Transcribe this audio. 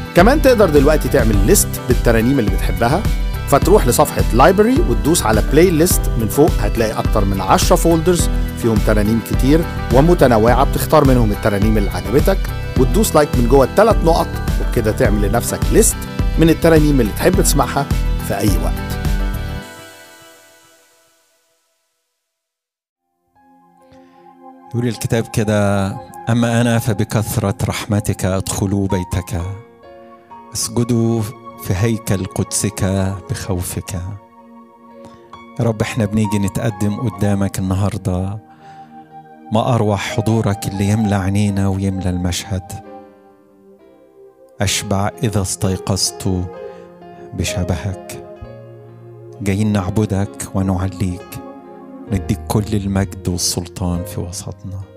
كمان تقدر دلوقتي تعمل ليست بالترانيم اللي بتحبها فتروح لصفحة لايبرري وتدوس على بلاي ليست من فوق هتلاقي أكتر من 10 فولدرز فيهم ترانيم كتير ومتنوعة بتختار منهم الترانيم اللي عجبتك وتدوس لايك من جوه الثلاث نقط وبكده تعمل لنفسك ليست من الترانيم اللي تحب تسمعها في أي وقت يقول الكتاب كده أما أنا فبكثرة رحمتك أدخل بيتك أسجد في هيكل قدسك بخوفك يا رب احنا بنيجي نتقدم قدامك النهارده ما اروع حضورك اللي يملى عينينا ويملى المشهد اشبع اذا استيقظت بشبهك جايين نعبدك ونعليك نديك كل المجد والسلطان في وسطنا